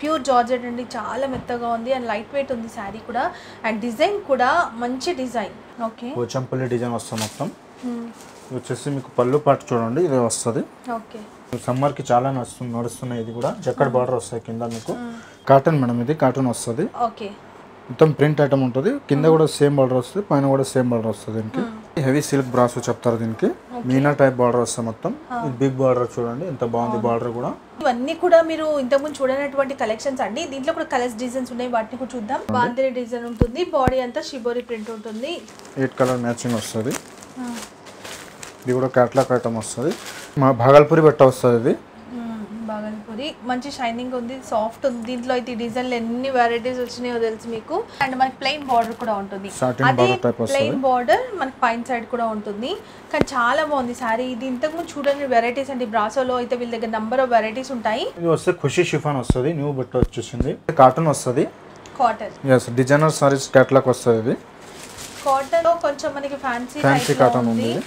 Pure georgette అండి చాలా మెత్తగా ఉంది అండ్ లైట్ వెయిట్ ఉంది శారీ కూడా అండ్ డిజైన్ కూడా మంచి డిజైన్ ఓకే పోచంపల్లి డిజైన్ వస్తుంది మొత్తం ఇది వచ్చేసి మీకు పళ్ళు పాటు చూడండి ఇది వస్తుంది ఓకే సమ్మర్కి చాలా నడుస్తుంది నడుస్తున్నాయి ఇది కూడా జక్కడ్ బార్డర్ వస్తాయి కింద మీకు కాటన్ మేడం ఇది కాటన్ వస్తుంది ఓకే మొత్తం ప్రింట్ ఐటమ్ ఉంటుంది కింద కూడా సేమ్ బార్డర్ వస్తుంది పైన కూడా సేమ్ బార్డర్ వస్తుంది దీనికి హెవీ సిల్క్ బ్రాస్ చెప్తారు దీనికి మీనా టైప్ బార్డర్ వస్తుంది మొత్తం ఇది బిగ్ బార్డర్ చూడండి ఎంత బాగుంది బార్డర్ కూడా ఇవన్నీ కూడా మీరు ఇంతకుముందు చూడనటువంటి కలెక్షన్స్ అండి దీంట్లో కూడా కలర్స్ డిజైన్స్ ఉన్నాయి వాటిని కూడా చూద్దాం బాందిరి డిజైన్ ఉంటుంది బాడీ అంతా షిబోరి ప్రింట్ ఉంటుంది ఎయిట్ కలర్ మ్యాచింగ్ వస్తుంది ఇది కూడా క్యాట్లాక్ ఐటమ్ వస్తుంది మా భాగల్పూరి బట్ట వస్తుంది ఇది మ్మ్. బాగల్పూరి మంచి షైనింగ్ ఉంది సాఫ్ట్ ఉంది దీంట్లో అయితే ఈ డిజైన్లు ఎన్ని వెరైటీస్ వచ్చినాయో తెలుసు మీకు అండ్ మనకి ప్లెయిన్ బార్డర్ కూడా ఉంటుంది Satin అదే border type వస్తది. ప్లెయిన్ బార్డర్ మనకి పైన సైడ్ కూడా ఉంటుంది కానీ చాలా బాగుంది సారీ ఇది ఇంతకుముందు చూడని వెరైటీస్ అండి బ్రాసోలో అయితే వీళ్ళ దగ్గర నంబర్ ఆఫ్ వెరైటీస్ ఉంటాయి ఇది వస్తే ఖుషి షిఫాన్ వస్తుంది న్యూ బట్ట వచ్చేసింది కాటన్ వస్తుంది cotton yes designer saris catalogue వస్తుంది ఇది కాటన్ లో కొంచెం మనకి ఫ్యాన్సీ ఫ్యాన్సీ కాటన్ ఉంది ఇది.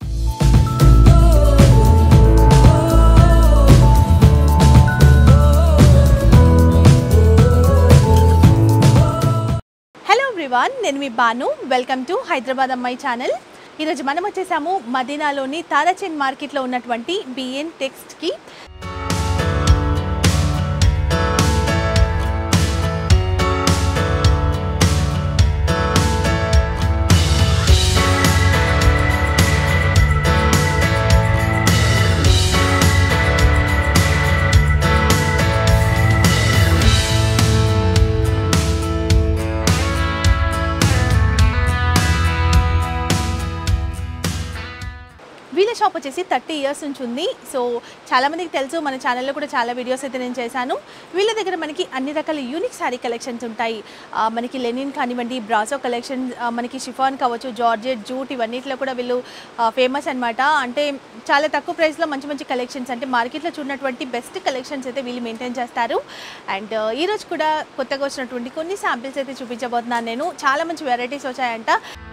హలో ఎవ్రీవాన్ నేను మీ బాను వెల్కమ్ టు హైదరాబాద్ అమ్మాయి ఛానల్ ఈరోజు మనం వచ్చేసాము మదీనాలోని తారాచంద్ మార్కెట్లో ఉన్నటువంటి బిఎన్ టెక్స్ట్కి వీళ్ళ షాప్ వచ్చేసి థర్టీ ఇయర్స్ నుంచి ఉంది సో చాలా మందికి తెలుసు మన ఛానల్లో కూడా చాలా వీడియోస్ అయితే నేను చేశాను వీళ్ళ దగ్గర మనకి అన్ని రకాల యూనిక్ శారీ కలెక్షన్స్ ఉంటాయి ఆ, మనకి లెనిన్ కానివ్వండి బ్రాసో కలెక్షన్ ఆ, మనకి షిఫాన్ కావచ్చు జార్జెట్ జూట్ ఇవన్నిట్లో కూడా వీళ్ళు ఫేమస్ అన్నమాట అంటే చాలా తక్కువ ప్రైస్లో మంచి మంచి కలెక్షన్స్ అంటే మార్కెట్లో చూడనటువంటి బెస్ట్ కలెక్షన్స్ అయితే వీళ్ళు మెయింటైన్ చేస్తారు అండ్ ఈ రోజు కూడా కొత్తగా వచ్చినటువంటి కొన్ని శాంపిల్స్ అయితే చూపించబోతున్నాను నేను చాలా మంచి వెరైటీస్ వచ్చాయంట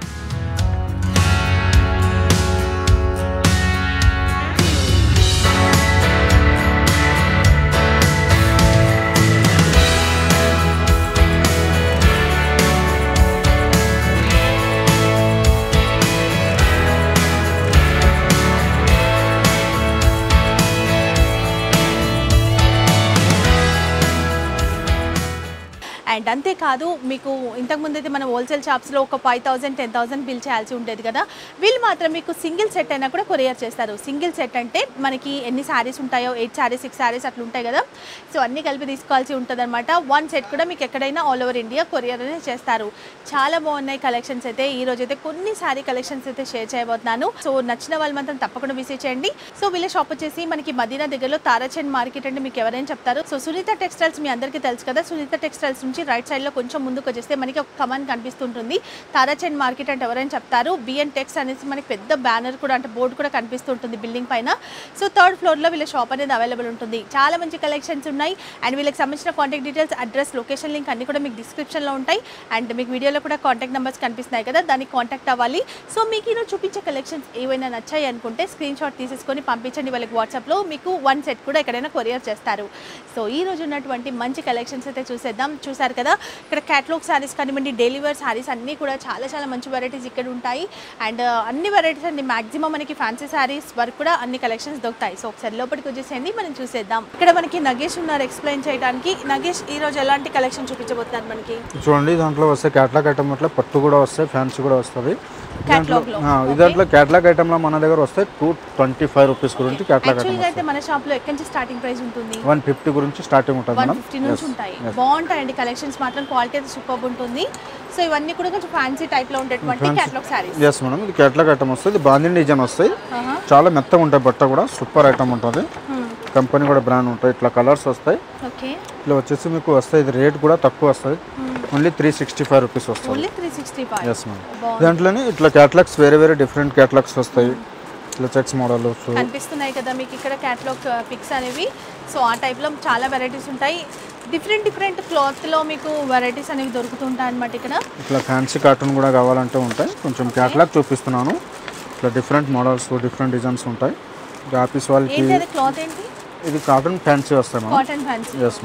అండ్ అంతేకాదు మీకు ఇంతకుముందు అయితే మనం హోల్సేల్ షాప్స్లో ఒక five thousand ten thousand bill చేయాల్సి ఉండేది కదా వీళ్ళు మాత్రం మీకు సింగిల్ సెట్ అయినా కూడా కొరియర్ చేస్తారు సింగిల్ సెట్ అంటే మనకి ఎన్ని శారీస్ ఉంటాయో ఎయిట్ శారీస్ సిక్స్ శారీస్ అట్లా ఉంటాయి కదా సో అన్ని కలిపి తీసుకోవాల్సి ఉంటుంది అనమాట వన్ సెట్ కూడా మీకు ఎక్కడైనా ఆల్ ఓవర్ ఇండియా కొరియర్ అనేది చేస్తారు చాలా బాగున్నాయి కలెక్షన్స్ అయితే ఈ రోజు అయితే కొన్ని శారీ కలెక్షన్స్ అయితే షేర్ చేయబోతున్నాను సో నచ్చిన వాళ్ళు మాత్రం తప్పకుండా విజిట్ చేయండి సో వీళ్ళ షాప్ వచ్చేసి మనకి మదీనా దగ్గరలో తారాచంద్ మార్కెట్ అంటే మీకు ఎవరైనా చెప్తారు సో సునీత టెక్స్టైల్స్ మీ అందరికీ తెలుసు కదా సునీత టెక్స్టైల్స్ నుంచి రైట్ సైడ్ లో కొంచెం ముందుకు వచ్చేస్తే మనకి ఒక కమాన్ కనిపిస్తుంటుంది తారాచంద్ మార్కెట్ అంటే ఎవరైనా చెప్తారు బిఎన్ టెక్స్ అనేసి మనకి పెద్ద బ్యానర్ కూడా అంటే బోర్డు కూడా కనిపిస్తుంటుంది బిల్డింగ్ పైన సో థర్డ్ ఫ్లోర్ లో వీళ్ళ షాప్ అనేది అవైలబుల్ ఉంటుంది చాలా మంచి కలెక్షన్స్ ఉన్నాయి అండ్ వీళ్ళకి సంబంధించిన contact details address location link అన్ని కూడా మీకు డిస్క్రిప్షన్ లో ఉంటాయి అండ్ మీకు వీడియోలో కూడా కాంటాక్ట్ నెంబర్స్ కనిపిస్తున్నాయి కదా దానికి కాంటాక్ట్ అవ్వాలి సో మీకు ఈరోజు చూపించే కలెక్షన్స్ ఏవైనా నచ్చాయి అనుకుంటే స్క్రీన్ షాట్ తీసేసుకొని పంపించండి వాళ్ళకి వాట్సాప్లో మీకు వన్ సెట్ కూడా ఎక్కడైనా కొరియర్ చేస్తారు సో ఈ రోజు ఉన్నటువంటి మంచి కలెక్షన్స్ అయితే చూసేద్దాం చూసారు కదా ఇక్కడ క్యాటలాగ్ శారీస్ కానివ్వండి డైలీ వేర్ శారీస్ అన్నీ కూడా చాలా చాలా మంచి వెరైటీస్ ఇక్కడ ఉంటాయి అండ్ అన్ని వెరైటీస్ అండి మాక్సిమం మనకి ఫ్యాన్సీ శారీస్ వరకు కూడా అన్ని కలెక్షన్స్ దొరుకుతాయి సో ఒకసారి లోపలికి వచ్చేసేయండి మనం చూసేద్దాం ఇక్కడ మనకి నగేష్ ఉన్నారు ఎక్స్ప్లెయిన్ చేయడానికి నగేష్ ఈ రోజు ఎలాంటి కలెక్షన్ చూపించబోతున్నారు మనకి చూడండి దాంట్లో వస్తే క్యాట్లాగ్ ఐటమ్ అట్లా పట్టు కూడా వస్తాయి ఫ్యాన్సీ కూడా వస్తుంది Catalog లో. ఈ దాంట్లో క్యాట్లాగ్ ఐటమ్ లో మన దగ్గర వస్తాయి టూ ట్వంటీ ఫైవ్ రూపీస్ గురించి క్యాట్లాగ్ ఐటమ్ యాక్చువల్గా అయితే మన షాప్ లో ఎక్కడి నుంచి స్టార్టింగ్ ప్రైస్ ఉంటుంది వన్ ఫిఫ్టీ గురించి స్టార్టింగ్ ఉంటుంది వన్ మేడం ఫిఫ్టీ నుంచి ఉంటాయి బాగుంటాయండి కలెక్షన్స్ మాత్రం క్వాలిటీ అయితే సూపర్ ఉంటుంది సో ఇవన్నీ కూడా కొంచెం ఫ్యాన్సీ టైప్ లో ఉండేటువంటి క్యాటలాగ్ శారీస్ ఎస్ మేడం ఇది క్యాట్లాగ్ ఐటమ్ వస్తుంది బాందిన్ డిజైన్ వస్తాయి చాలా మెత్తగా ఉంటాయి బట్ట కూడా సూపర్ ఐటమ్ ఉంటుంది కంపెనీ కూడా బ్రాండ్ ఉంటాయి ఇట్లా కలర్స్ వస్తాయి ఓకే ఇట్లా వచ్చేసి మీకు వస్తాయి ఇది రేట్ కూడా తక్కువ వస్తుంది only three sixty five rupees వస్తుంది only three sixty five yes madam దాంట్లోనే ఇట్లా క్యాట్లాగ్స్ వేరే వేరే డిఫరెంట్ క్యాట్లాగ్స్ వస్తాయి ఇట్లా చెక్స్ మోడల్ కనిపిస్తున్నాయి కదా మీకు ఇక్కడ క్యాటలాగ్ పిక్స్ అనేవి సో ఆ టైప్లో చాలా వెరైటీస్ ఉంటాయి డిఫరెంట్ డిఫరెంట్ క్లాత్లో మీకు వెరైటీస్ అనేవి దొరుకుతుంటాయి అనమాట ఇక్కడ ఇట్లా ఫ్యాన్సీ కార్టూన్ కూడా కావాలంటే ఉంటాయి కొంచెం క్యాట్లాగ్ చూపిస్తున్నాను ఇట్లా డిఫరెంట్ మోడల్స్ డిఫరెంట్ డిజైన్స్ ఉంటాయి ఇది ఆఫీస్ వాళ్ళకి ఏంటి అది క్లాత్ ఏంటి ఇది కాటన్ ఫ్యాన్సీ వస్తాయి madam cotton fancy yes madam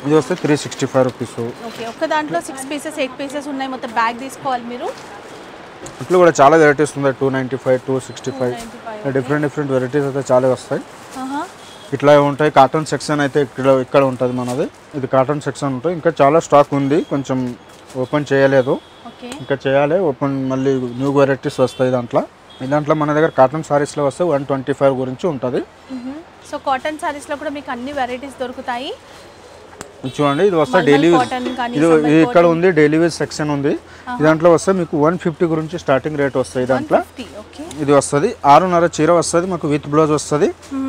ఇది వస్తే three sixty five rupees okay ఒక్క దాంట్లో సిక్స్ పీసెస్ ఎయిట్ పీసెస్ ఉన్నాయి మొత్తం బ్యాగ్ తీసుకోవాలి మీరు ఇట్లా కూడా చాలా వెరైటీస్ ఉన్నాయి two ninety five two sixty five 295, different different varieties అయితే చాలా వస్తాయి ఆహా. ఇట్లా ఉంటాయి కాటన్ సెక్షన్ అయితే ఇక్కడ ఇక్కడ ఉంటుంది మనది ఇది కాటన్ సెక్షన్ ఉంటుంది ఇంకా చాలా స్టాక్ ఉంది కొంచెం ఓపెన్ చేయలేదు ఓకే ఇంకా చేయాలి ఓపెన్ మళ్ళీ న్యూ వెరైటీస్ వస్తాయి దాంట్లో ఈ దాంట్లో మన దగ్గర కాటన్ సారీస్లో వస్తే వన్ ట్వంటీ ఫైవ్ గురించి ఉంటుంది సో కాటన్ సారీస్లో కూడా మీకు అన్ని వెరైటీస్ దొరుకుతాయి ఇది చూడండి ఇది వస్తే మల్మల్ డైలీ కాటన్ కానీ ఇది సమ్మర్ ఇది ఇక్కడ ఉంది డైలీ వేర్ సెక్షన్ ఉంది ఈ దాంట్లో వస్తే మీకు వన్ ఫిఫ్టీ గురించి స్టార్టింగ్ రేట్ వస్తాయి దాంట్లో ఫిఫ్టీ ఓకే ఇది వస్తుంది ఆరున్నర చీర వస్తుంది మాకు విత్ బ్లౌజ్ వస్తుంది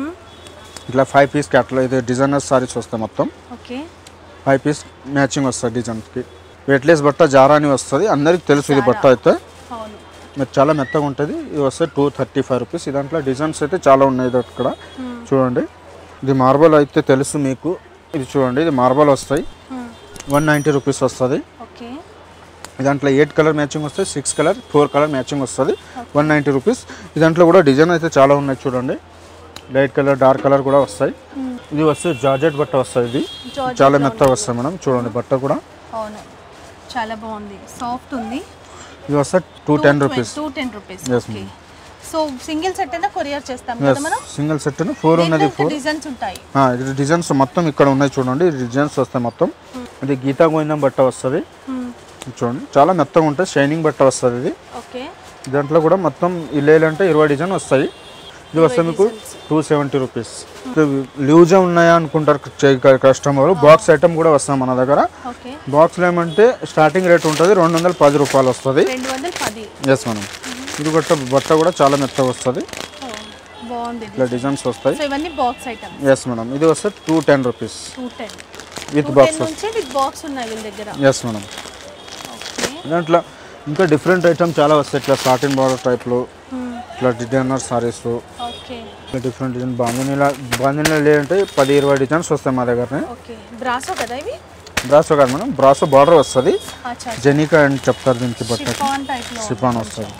ఇట్లా ఫైవ్ పీస్ క్యాట్లో ఇది డిజైనర్ సారీస్ వస్తాయి మొత్తం ఓకే ఫైవ్ పీస్ మ్యాచింగ్ వస్తుంది డిజైన్కి వెయిట్లెస్ బట్ట జారాని వస్తుంది అందరికి తెలుసు ఇది బట్ట అయితే అవును మీరు చాలా మెత్తగా ఉంటుంది ఇది వస్తే టూ థర్టీ ఫైవ్ రూపీస్ ఈ దాంట్లో డిజైన్స్ అయితే చాలా ఉన్నాయి ఇది ఇక్కడ చూడండి ఇది మార్బల్ అయితే తెలుసు మీకు ఇది చూడండి ఇది మార్బల్ వస్తాయి వన్ నైంటీ రూపీస్ వస్తుంది ఓకే దాంట్లో ఎయిట్ కలర్ మ్యాచింగ్ వస్తుంది six colour four colour matching వస్తుంది వన్ నైంటీ రూపీస్ ఈ దాంట్లో కూడా డిజైన్ అయితే చాలా ఉన్నాయి చూడండి లైట్ కలర్ డార్క్ కలర్ కూడా వస్తాయి ఇది వస్తే జార్జెట్ బట్ట వస్తుంది ఇది Georgette చాలా మెత్తగా వస్తాయి మేడం చూడండి బట్ట కూడా అవును చాలా బాగుంది సాఫ్ట్ ఉంది ఇది వస్తే two ten rupees two ten rupees Yes, okay so single set అయినా కొరియర్ చేస్తాం కదా మనం సింగిల్ సెట్ ఫోర్ ఉన్నది ఫోర్ డిజైన్స్ ఉంటాయి ఇది డిజైన్స్ మొత్తం ఇక్కడ ఉన్నాయి చూడండి ఇది డిజైన్స్ వస్తాయి మొత్తం ఇది గీతా గోవిందం బట్ట వస్తుంది ఇది చూడండి చాలా మెత్తగా ఉంటుంది షైనింగ్ బట్ట వస్తుంది ఇది ఓకే దాంట్లో కూడా మొత్తం ఇల్లేలు అంటే ఇరవై డిజైన్ వస్తాయి ఇది వస్తే మీకు టూ సెవెంటీ రూపీస్ లూజే ఉన్నాయా అనుకుంటారు కస్టమర్ బాక్స్ ఐటమ్ కూడా వస్తాయి మన దగ్గర ఓకే బాక్స్లో ఏమంటే స్టార్టింగ్ రేట్ ఉంటుంది రెండు వందల పది రూపాయలు వస్తుంది రెండు వందల పది ఎస్ మనం ఇది బట్ట బట్ట కూడా చాలా మెత్తగా వస్తుంది ఓ, బాగుంది ఇది. ఇట్లా డిజైన్స్ వస్తాయి సో ఇవన్నీ బాక్స్ ఐటమ్ ఎస్ మేడం ఇది వస్తే two ten rupees two ten with two box ten నుంచి విత్ బాక్స్ ఉన్నాయి వీళ్ళ దగ్గర ఎస్ మేడం ఓకే దాంట్లో ఇంకా డిఫరెంట్ ఐటమ్ చాలా వస్తాయి ఇట్లా సాటిన్ బార్డర్ టైప్లో ఇట్లా డిజైనర్ సారీస్ ఓకే ఇట్లా డిఫరెంట్ డిజైన్ బాందినీలా బాందినీలా లేదంటే పది ఇరవై డిజైన్స్ వస్తాయి మా దగ్గరనే ఓకే బ్రాసో కదా ఇవి బ్రాసో కాదు మేడం బ్రాసో బార్డర్ వస్తుంది అచ్చా జెనికా అని చెప్తారు దీనికి బట్ట షిఫాన్ టైప్లో సిఫాన్ వస్తుంది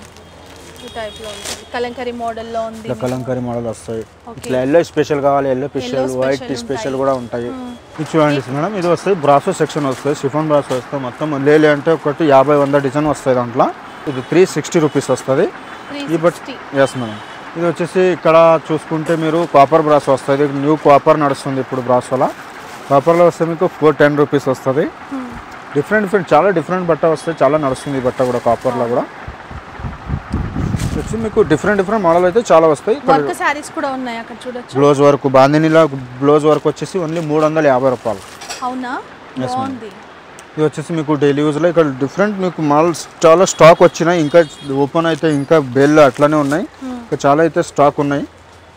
ఈ టైప్లో ఉంటుంది కలంకరీ మోడల్లో ఉంది ఇట్లా కలంకారీ మోడల్ వస్తాయి ఇట్లా ఎల్లో స్పెషల్ కావాలి ఎల్లో స్పెషల్ వైట్ స్పెషల్ కూడా ఉంటాయి ఇది చూడండి మేడం ఇది వస్తుంది బ్రాసో సెక్షన్ వస్తుంది సిఫాన్ బ్రాసో వస్తుంది మొత్తం లేలే అంటే ఒకటి యాభై వంద డిజైన్ వస్తాయి దాంట్లో ఇది త్రీ సిక్స్టీ రూపీస్ వస్తుంది త్రీ ఈ బట్ ఎస్ మేడం ఇది వచ్చేసి ఇక్కడ చూసుకుంటే మీరు కాపర్ బ్రాస్ వస్తుంది న్యూ కాపర్ నడుస్తుంది ఇప్పుడు బ్రాసోలా కాపర్లో వస్తే మీకు ఫోర్ టెన్ రూపీస్ వస్తుంది డిఫరెంట్ డిఫరెంట్ చాలా డిఫరెంట్ బట్ట వస్తాయి చాలా నడుస్తుంది ఈ బట్ట కూడా కాపర్లో కూడా వచ్చి మీకు డిఫరెంట్ డిఫరెంట్ మోడల్ అయితే చాలా వస్తాయి ఇక్కడ వర్క్ శారీస్ కూడా ఉన్నాయి అక్కడ చూడొచ్చు బ్లౌజ్ వర్క్ బాందినీలా బ్లౌజ్ వర్క్ వచ్చేసి ఓన్లీ మూడు వందల యాభై రూపాయలు అవునా బాగుంది ఇది వచ్చేసి మీకు డైలీ యూజ్లో ఇక్కడ డిఫరెంట్ మీకు మోడల్స్ చాలా స్టాక్ వచ్చినాయి ఇంకా ఓపెన్ అయితే ఇంకా బెల్ అట్లానే ఉన్నాయి ఇంకా చాలా అయితే స్టాక్ ఉన్నాయి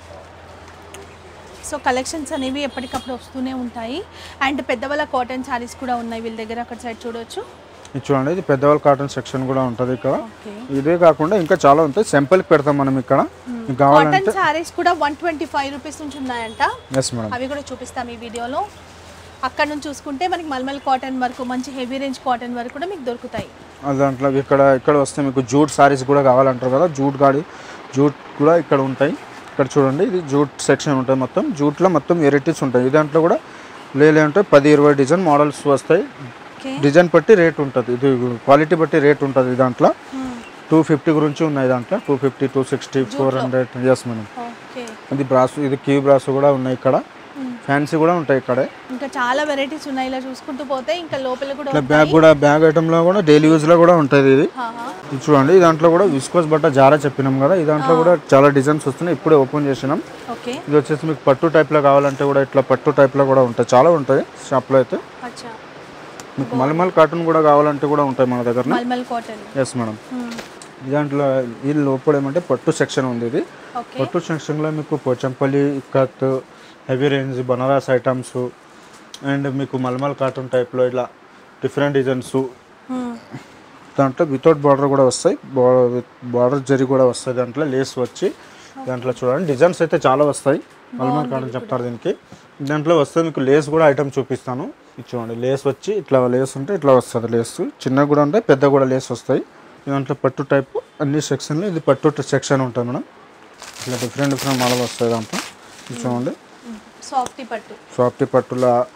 సో కలెక్షన్స్ అనేవి ఎప్పటికప్పుడు వస్తూనే ఉంటాయి అండ్ పెద్దవాళ్ళ కాటన్ శారీస్ కూడా ఉన్నాయి వీళ్ళ దగ్గర అక్కడ సైడ్ చూడొచ్చు ఇది చూడండి ఇది పెద్దవాళ్ళ కాటన్ సెక్షన్ కూడా ఉంటుంది ఇక్కడ ఓకే ఇదే కాకుండా ఇంకా చాలా ఉంటాయి సింపుల్కి పెడతాం మనం ఇక్కడ మీకు కావాలంటే కాటన్ శారీస్ కూడా వన్ ట్వంటీ ఫైవ్ రూపీస్ నుంచి ఉన్నాయంట ఎస్ మేడం అవి కూడా చూపిస్తాం ఈ వీడియోలో అక్కడ నుంచి చూసుకుంటే మనకి మల్మల్ కాటన్ వరకు మంచి హెవీ రేంజ్ కాటన్ వరకు కూడా మీకు దొరుకుతాయి దాంట్లో ఇక్కడ ఇక్కడ వస్తే మీకు జూట్ సారీస్ కూడా కావాలంటారు కదా జూట్ గాడి జూట్ కూడా ఇక్కడ ఉంటాయి ఇక్కడ చూడండి ఇది జూట్ సెక్షన్ ఉంటుంది మొత్తం జూట్లో మొత్తం వెరైటీస్ ఉంటాయి ఈ దాంట్లో కూడా లేలే అంటే పది ఇరవై డిజైన్ మోడల్స్ వస్తాయి ఓకే డిజైన్ బట్టి రేట్ ఉంటుంది ఇది క్వాలిటీ బట్టి రేట్ ఉంటుంది ఈ దాంట్లో టూ ఫిఫ్టీ గురించి ఉన్నాయి దాంట్లో two fifty two sixty four hundred yes madam okay ఇది బ్రాస్ ఇది క్యూ బ్రాస్ కూడా ఉన్నాయి ఇక్కడ ఫ్యాన్సీ కూడా ఉంటాయి ఇక్కడే ఇంకా చాలా వెరైటీస్ ఉన్నాయి ఇలా చూసుకుంటూ పోతే ఇంకా లోపల కూడా ఇట్లా బ్యాగ్ కూడా బ్యాగ్ ఐటెంలో కూడా డైలీ యూజ్లో కూడా ఉంటుంది ఇది ఆహా. ఇది చూడండి ఈ దాంట్లో కూడా విస్కోస్ బట్ట జారా చెప్పినాం కదా ఈ దాంట్లో కూడా చాలా డిజైన్స్ వస్తున్నాయి ఇప్పుడే ఓపెన్ చేసినాం ఓకే ఇది వచ్చేసి మీకు పట్టు టైప్లో కావాలంటే కూడా ఇట్లా పట్టు టైప్లో కూడా ఉంటాయి చాలా ఉంటాయి షాప్లో అయితే అచ్చా మీకు మల్మల్ కాటన్ కూడా కావాలంటే కూడా ఉంటాయి మన దగ్గర మల్మల్ కాటన్ ఎస్ మేడం ఈ దాంట్లో ఈ లోపల ఏమంటే పట్టు సెక్షన్ ఉంది ఇది ఓకే పట్టు సెక్షన్లో మీకు Pochampally ikat heavy range Banaras items and మీకు మల్మల్ కాటన్ టైప్లో ఇలా డిఫరెంట్ డిజైన్స్ దాంట్లో వితౌట్ బార్డర్ కూడా వస్తాయి బార్డర్ జరి కూడా వస్తాయి దాంట్లో లేస్ వచ్చి దాంట్లో చూడండి డిజైన్స్ అయితే చాలా వస్తాయి మల్మల్ కాటన్ చెప్తారు దీనికి దాంట్లో వస్తే మీకు లేస్ కూడా ఐటమ్ చూపిస్తాను ఇది చూడండి లేస్ వచ్చి ఇట్లా లేస్ ఉంటే ఇట్లా వస్తుంది లేస్ చిన్న కూడా ఉంటాయి పెద్ద కూడా లేస్ వస్తాయి దాంట్లో పట్టు టైప్ అన్ని సెక్షన్లో ఇది పట్టు సెక్షన్ ఉంటుంది మేడం ఇట్లా డిఫరెంట్ డిఫరెంట్ మోడల్ వస్తాయి దాంట్లో ఇది చూడండి సాఫ్టీ పట్టు సాఫ్ట్ పట్టుల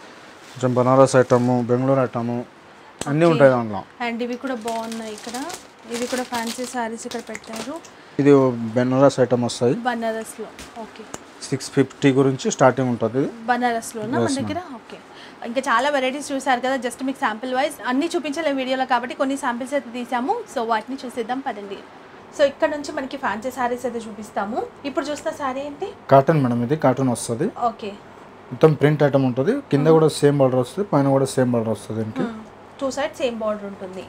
కొంచెం బనారస్ ఐటము బెంగళూరు ఐటము అన్నీ ఉంటాయి దాంట్లో అండ్ ఇవి కూడా బాగున్నాయి ఇక్కడ ఇవి కూడా ఫ్యాన్సీ శారీస్ ఇక్కడ పెట్టారు ఇది బెనారస్ ఐటమ్ వస్తాయి బనారస్లో ఓకే సిక్స్ ఫిఫ్టీ గురించి స్టార్టింగ్ ఉంటుంది ఇది బనారస్లోనా మన దగ్గర ఓకే ఇంకా చాలా వెరైటీస్ చూసారు కదా జస్ట్ మీకు శాంపిల్ వైజ్ అన్ని చూపించలేము వీడియోలో కాబట్టి కొన్ని శాంపిల్స్ అయితే తీసాము సో వాటిని చూసేద్దాం పదండి సో ఇక్కడ నుంచి మనకి ఫ్యాన్సీ శారీస్ అయితే చూపిస్తాము ఇప్పుడు చూస్తున్న శారీ ఏంటి కాటన్ మేడం ఇది కాటన్ వస్తుంది ఓకే మొత్తం ప్రింట్ ఐటమ్ ఉంటుంది కింద కూడా సేమ్ బార్డర్ వస్తుంది పైన కూడా సేమ్ బార్డర్ వస్తుంది దీనికి టూ సైడ్ సేమ్ బార్డర్ ఉంటుంది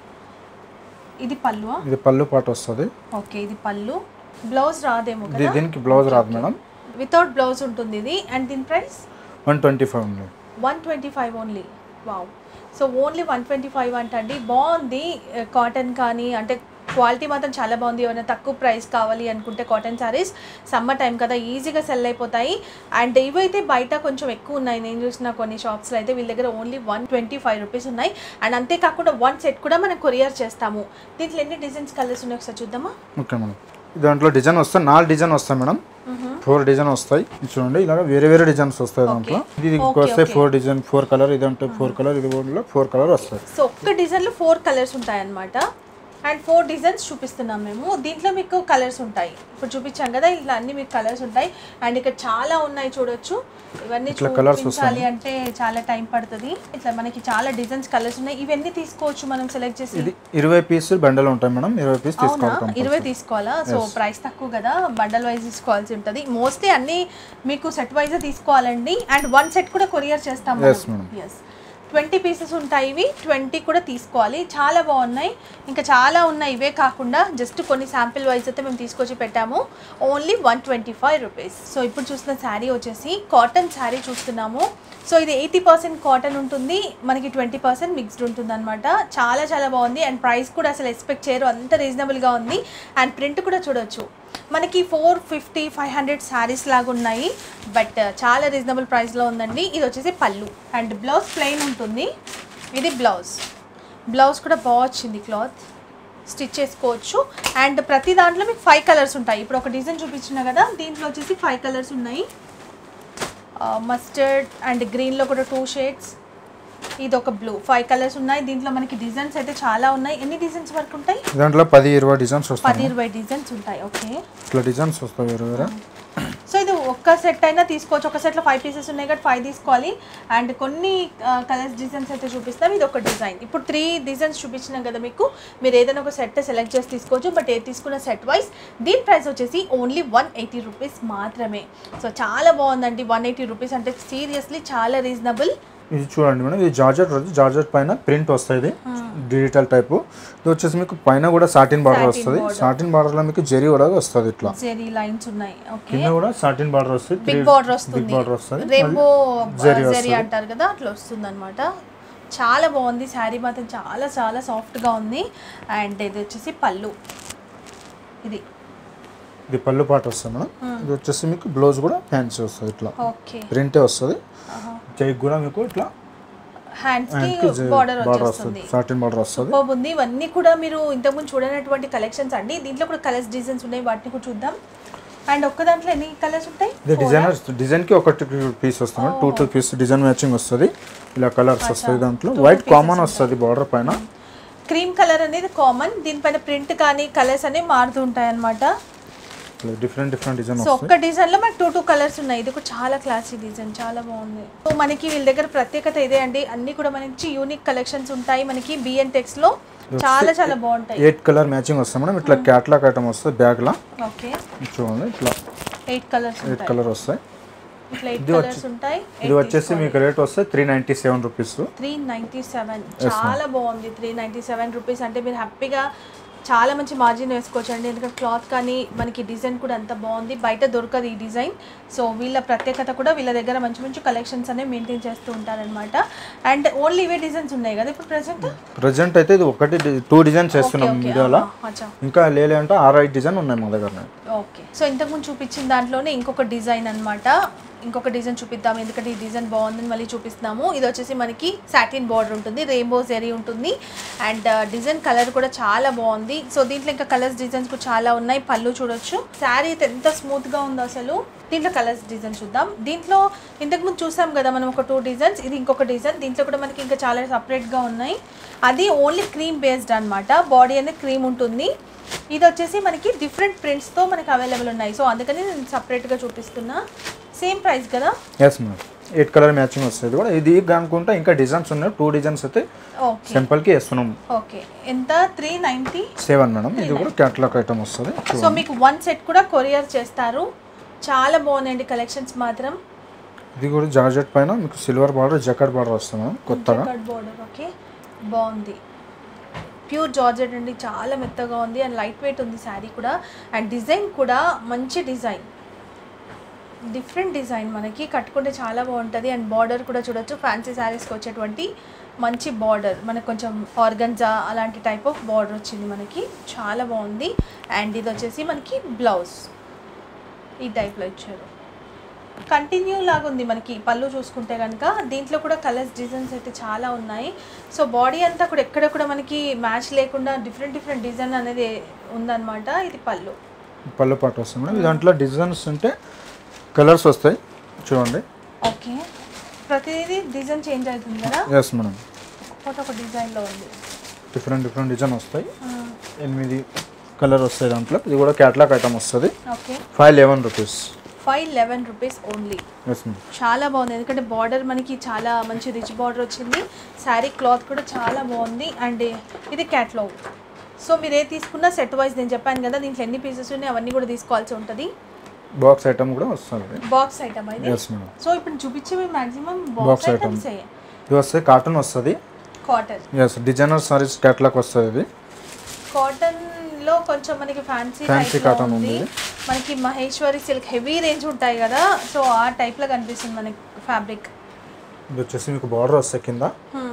ఇది పల్లువా ఇది పళ్ళు పాటు వస్తుంది ఓకే ఇది పళ్ళు బ్లౌజ్ రాదేమో ఇది కదా దీనికి బ్లౌజ్ రాదు మేడం వితౌట్ బ్లౌజ్ ఉంటుంది ఇది అండ్ దీని ప్రైస్ వన్ ట్వంటీ ఫైవ్ ఉంది one twenty five only wow so only one twenty five అంటండి బాగుంది కాటన్ కానీ అంటే క్వాలిటీ మాత్రం చాలా బాగుంది ఏమైనా తక్కువ ప్రైస్ కావాలి అనుకుంటే కాటన్ శారీస్ సమ్మర్ టైం కదా ఈజీగా సెల్ అయిపోతాయి అండ్ ఇవైతే బయట కొంచెం ఎక్కువ ఉన్నాయి నేను చూసిన కొన్ని షాప్స్లో అయితే వీళ్ళ దగ్గర only one twenty five rupees ఉన్నాయి అండ్ అంతేకాకుండా వన్ సెట్ కూడా మనం కొరియర్ చేస్తాము దీంట్లో ఎన్ని డిజైన్స్ కలర్స్ ఉన్నాయి ఒకసారి చూద్దామా ఓకే మేడం దాంట్లో డిజైన్ వస్తాయి నాలుగు డిజైన్ వస్తాయి మేడం ఫోర్ డిజైన్ వస్తాయి ఇది చూడండి ఇలాగ వేరే వేరే డిజైన్స్ వస్తాయి దాంట్లో ఇది Okay, వస్తాయి okay. Four design four colour ఇది అంటే ఫోర్ కలర్ ఇది కూడా ఫోర్ కలర్ వస్తాయి సో ఒక్క డిజైన్లో ఫోర్ కలర్స్ ఉంటాయన్నమాట అండ్ ఫోర్ డిజైన్స్ చూపిస్తున్నాం మేము దీంట్లో మీకు కలర్స్ ఉంటాయి ఇప్పుడు చూపించాం కదా ఇలా అన్ని మీకు కలర్స్ ఉంటాయి అండ్ ఇక్కడ చాలా ఉన్నాయి చూడొచ్చు ఇవన్నీ ఇట్లా colours చూపించాలి అంటే చాలా టైం పడుతుంది ఇట్లా మనకి చాలా డిజైన్స్ కలర్స్ ఉన్నాయి ఇవన్నీ తీసుకోవచ్చు మనం సెలెక్ట్ చేసి ఇది ఇరవై పీసులు బండలు ఉంటాయి మేడం ఇరవై పీస్ అవునా తీసుకోవాలి ఇరవై తీసుకోవాలా సో ప్రైస్ తక్కువ కదా బండల్ వైజ్ తీసుకోవాల్సి ఉంటుంది మోస్ట్లీ అన్ని మీకు సెట్ వైజ్ తీసుకోవాలండి అండ్ వన్ సెట్ కూడా కొరియర్ చేస్తాము Yes, madam. Yes twenty pieces ఉంటాయి ఇవి ట్వంటీ కూడా తీసుకోవాలి చాలా బాగున్నాయి ఇంకా చాలా ఉన్నాయి ఇవే కాకుండా జస్ట్ కొన్ని శాంపిల్ వైజ్ అయితే మేము తీసుకొచ్చి పెట్టాము only one twenty five rupees so ఇప్పుడు చూసిన శారీ వచ్చేసి కాటన్ శారీ చూస్తున్నాము సో ఇది ఎయిటీ పర్సెంట్ కాటన్ ఉంటుంది మనకి ట్వంటీ పర్సెంట్ మిక్స్డ్ ఉంటుంది అనమాట చాలా చాలా బాగుంది అండ్ ప్రైస్ కూడా అసలు ఎక్స్పెక్ట్ చేయరు అంత రీజనబుల్గా ఉంది అండ్ ప్రింట్ కూడా చూడొచ్చు మనకి four fifty five hundred saris లాగా ఉన్నాయి బట్ చాలా రీజనబుల్ ప్రైస్లో ఉందండి ఇది వచ్చేసి పళ్ళు అండ్ బ్లౌజ్ ప్లెయిన్ ఉంటుంది ఇది బ్లౌజ్ బ్లౌజ్ కూడా బాగా వచ్చింది క్లాత్ స్టిచ్ చేసుకోవచ్చు అండ్ ప్రతి దాంట్లో మీకు ఫైవ్ కలర్స్ ఉంటాయి ఇప్పుడు ఒక డిజైన్ చూపించిన కదా దీంట్లో వచ్చేసి ఫైవ్ కలర్స్ ఉన్నాయి మస్టర్డ్ అండ్ గ్రీన్లో కూడా టూ షేడ్స్ ఇది ఒక బ్లూ ఫైవ్ కలర్స్ ఉన్నాయి దీంట్లో మనకి డిజైన్స్ అయితే చాలా ఉన్నాయి ఎన్ని డిజైన్స్ వరకు ఉంటాయి దాంట్లో పది ఇరవై డిజైన్స్ పది వస్తాయి ఇరవై డిజైన్స్ ఉంటాయి ఓకే ఇట్లా డిజైన్స్ వస్తాయి వేరే వేరే సో ఇది ఒక్క సెట్ అయినా తీసుకోవచ్చు ఒక సెట్లో ఫైవ్ పీసెస్ ఉన్నాయి కాబట్టి ఫైవ్ తీసుకోవాలి అండ్ కొన్ని కలర్స్ డిజైన్స్ అయితే చూపిస్తాం ఇది ఒక డిజైన్ ఇప్పుడు త్రీ డిజైన్స్ చూపించినాం కదా మీకు మీరు ఏదైనా ఒక సెట్ సెలెక్ట్ చేసి తీసుకోవచ్చు బట్ ఏది తీసుకున్న సెట్ వైజ్ దీని ప్రైస్ వచ్చేసి ఓన్లీ వన్ ఎయిటీ రూపీస్ మాత్రమే సో చాలా బాగుందండి వన్ ఎయిటీ రూపీస్ అంటే సీరియస్లీ చాలా రీజనబుల్ ఇది చూడండి మేడం ఇది జార్జెట్ వచ్చి జార్జెట్ పైన ప్రింట్ వస్తుంది డిజిటల్ టైపు ఇది వచ్చేసి మీకు పైన కూడా సాటిన్ బార్డర్ Satin వస్తుంది border. సాటిన్ బార్డర్ లో మీకు జెరీ కూడా వస్తుంది ఇట్లా జెరీ లైన్స్ ఉన్నాయి ఓకే కింద కూడా సాటిన్ బార్డర్ వస్తుంది బిగ్ బార్డర్ బిగ్ వస్తుంది బార్డర్ వస్తుంది రెయిన్బో జరీ జెరీ వస్తుంది. అంటారు కదా అట్లా వస్తుంది అనమాట చాలా బాగుంది శారీ మాత్రం చాలా చాలా సాఫ్ట్గా ఉంది అండ్ ఇది వచ్చేసి పళ్ళు ఇది ఇది పళ్ళు పాట వస్తుంది మేడం ఇది వచ్చేసి మీకు బ్లౌజ్ కూడా ఫ్యాన్సీ వస్తుంది ఇట్లా ఓకే ప్రింటే వస్తుంది చెయ్యి కూడా మీకు ఇట్లా హ్యాండ్స్ హ్యాండ్ కి కి బార్డర్ బార్డర్ వచ్చేస్తుంది వస్తుంది సాటిన్ బార్డర్ వస్తుంది సూపర్ ఉంది ఇవన్నీ కూడా మీరు ఇంతకుముందు చూడనటువంటి కలెక్షన్స్ అండి దీంట్లో కూడా కలర్స్ డిజైన్స్ ఉన్నాయి వాటిని కూడా చూద్దాం అండ్ ఒక్క దాంట్లో ఎన్ని కలర్స్ ఉంటాయి ఇది డిజైనర్ డిజైన్ కి ఒకటి పీస్ వస్తుంది two two piece design matching వస్తుంది ఇలా కలర్స్ వస్తాయి దాంట్లో వైట్ కామన్ వస్తుంది బార్డర్ పైన క్రీమ్ కలర్ అనేది కామన్ దీనిపైన ప్రింట్ కానీ కలర్స్ అనేవి మారుతూ ఉంటాయి అనమాట డిఫరెంట్ డిఫరెంట్ డిజైన్ సో వస్తాయి ఒక్క డిజైన్ లో మనకి టూ టూ కలర్స్ ఉన్నాయి ఇది కూడా చాలా క్లాసీ డిజైన్ చాలా బాగుంది సో మనకి వీళ్ళ దగ్గర ప్రత్యేకత ఇదే అండి అన్ని కూడా మంచి యూనిక్ కలెక్షన్స్ ఉంటాయి మనకి బిఎన్ టెక్స్ లో చాలా చాలా బాగుంటాయి ఎయిట్ కలర్ మ్యాచింగ్ వస్తుంది మేడం ఇట్లా క్యాట్లాగ్ ఐటమ్ వస్తుంది బ్యాగ్ లా ఓకే చూడండి ఇట్లా ఎయిట్ కలర్స్ ఎయిట్ ఉంటాయి కలర్ వస్తాయి ఇట్లా ఎయిట్ ఇది వచ్చి- కలర్స్ ఉంటాయి ఇది వచ్చేసి మీకు రేట్ వస్తే three ninety seven rupees three ninety seven చాలా బాగుంది త్రీ నైంటీ సెవెన్ రూపీస్ అంటే మీరు హ్యాపీగా చాలా మంచి మార్జిన్ వేసుకోవచ్చు అండి ఎందుకంటే క్లాత్ కానీ మనకి డిజైన్ కూడా అంత బాగుంది బయట దొరకదు ఈ డిజైన్ సో వీళ్ళ ప్రత్యేకత కూడా వీళ్ళ దగ్గర మంచి మంచి కలెక్షన్స్ అనేవి మెయింటైన్ చేస్తూ ఉంటారనమాట అండ్ ఓన్లీ ఇవే డిజైన్స్ ఉన్నాయి కదా ఇప్పుడు ప్రజెంట్ ప్రజెంట్ అయితే ఇది ఒకటి టూ డిజైన్ చేస్తున్నాం వీడియోలో అచ్చా ఇంకా లేలే అంటే ఆరు ఐదు డిజైన్ ఉన్నాయి మా దగ్గర ఓకే సో ఇంతకుముందు చూపించిన దాంట్లోనే ఇంకొక డిజైన్ అన్నమాట ఇంకొక డిజైన్ చూపిద్దాం ఎందుకంటే ఈ డిజైన్ బాగుందని మళ్ళీ చూపిస్తున్నాము ఇది వచ్చేసి మనకి సాటిన్ బార్డర్ ఉంటుంది రెయిన్బో జెరీ ఉంటుంది అండ్ డిజైన్ కలర్ కూడా చాలా బాగుంది సో దీంట్లో ఇంకా కలర్స్ డిజైన్స్ కూడా చాలా ఉన్నాయి పళ్ళు చూడొచ్చు శారీ అయితే ఎంత స్మూత్ గా ఉందో అసలు దీంట్లో కలర్స్ డిజైన్ చూద్దాం దీంట్లో ఇంతకుముందు చూసాం కదా మనం ఒక టూ డిజైన్స్ ఇది ఇంకొక డిజైన్ దీంట్లో కూడా మనకి ఇంకా చాలా సపరేట్గా ఉన్నాయి అది ఓన్లీ క్రీమ్ బేస్డ్ అన్నమాట బాడీ అనేది క్రీమ్ ఉంటుంది ఇది వచ్చేసి మనకి డిఫరెంట్ ప్రింట్స్తో మనకి అవైలబుల్ ఉన్నాయి సో అందుకని నేను సపరేట్గా చూపిస్తున్నా సేమ్ ప్రైస్ కదా yes madam eight colour matching వస్తుంది కూడా ఇది అనుకుంటే ఇంకా డిజైన్స్ ఉన్నాయి టూ డిజైన్స్ అయితే ఓకే సింపుల్కి వేస్తున్నాం ఓకే ఎంత త్రీ నైంటీ సెవెన్ మేడం ఇది కూడా క్యాటలాగ్ ఐటమ్ వస్తుంది సో మీకు వన్ సెట్ కూడా కొరియర్ చేస్తారు చాలా బాగున్నాయండి కలెక్షన్స్ మాత్రం ఇది కూడా జార్జెట్ పైన మీకు సిల్వర్ బార్డర్ జకెట్ బార్డర్ వస్తుంది మేడం కొత్తగా కట్ బోర్డర్ ఓకే బాగుంది ప్యూర్ జార్జెట్ అండి చాలా మెత్తగా ఉంది అండ్ లైట్ వెయిట్ ఉంది శారీ కూడా అండ్ డిజైన్ కూడా మంచి డిజైన్ డిఫరెంట్ డిజైన్ మనకి కట్టుకుంటే చాలా బాగుంటుంది అండ్ బార్డర్ కూడా చూడొచ్చు ఫ్యాన్సీ శారీస్కి వచ్చేటువంటి మంచి బార్డర్ మనకు కొంచెం ఆర్గన్జా అలాంటి టైప్ ఆఫ్ బార్డర్ వచ్చింది మనకి చాలా బాగుంది అండ్ ఇది వచ్చేసి మనకి బ్లౌజ్ ఈ టైప్లో ఇచ్చారు కంటిన్యూ లాగా ఉంది మనకి పళ్ళు చూసుకుంటే కనుక దీంట్లో కూడా కలర్స్ డిజైన్స్ అయితే చాలా ఉన్నాయి సో బాడీ అంతా కూడా ఎక్కడ కూడా మనకి మ్యాచ్ లేకుండా డిఫరెంట్ డిఫరెంట్ డిజైన్ అనేది ఉందన్నమాట ఇది పళ్ళు పళ్ళు పాటు వస్తుంది మేడం దాంట్లో డిజైన్స్ ఉంటే కలర్స్ వస్తాయి చూడండి ఓకే ప్రతిదీ డిజైన్ చేంజ్ అవుతుంది కదా ఎస్ మేడం ఒక్కొక్కటి ఒక డిజైన్లో ఉంది డిఫరెంట్ డిఫరెంట్ డిజైన్ వస్తాయి ఎనిమిది కలర్ వస్తాయి దాంట్లో ఇది కూడా క్యాటలాగ్ ఐటమ్ వస్తుంది okay five eleven rupees five eleven rupees only yes madam చాలా బాగుంది ఎందుకంటే బార్డర్ మనకి చాలా మంచి రిచ్ బార్డర్ వచ్చింది శారీ క్లాత్ కూడా చాలా బాగుంది అండ్ ఇది క్యాట్లాగ్ సో మీరు ఏ తీసుకున్నా సెట్ వైజ్ నేను చెప్పాను కదా దీంట్లో ఎన్ని పీసెస్ ఉన్నాయి అవన్నీ కూడా తీసుకోవాల్సి ఉంటుంది బాక్స్ ఐటమ్ కూడా వస్తుంది బాక్స్ ఐటమ్ ఇది ఎస్ మేడం సో ఇప్పుడు చూపించేవి maximum Box box item. Items ఇది వస్తే కాటన్ వస్తుంది cotton yes designer saris catalogue వస్తుంది ఇది కాటన్ లో కొంచెం మనకి ఫ్యాన్సీ Fancy cotton ఉంది ఉంది. మనకి మహేశ్వరి సిల్క్ హెవీ రేంజ్ ఉంటాయి కదా సో ఆ టైప్ లో కనిపిస్తుంది మనకి ఫ్యాబ్రిక్ ఇది వచ్చేసి మీకు బార్డర్ వస్తాయి కింద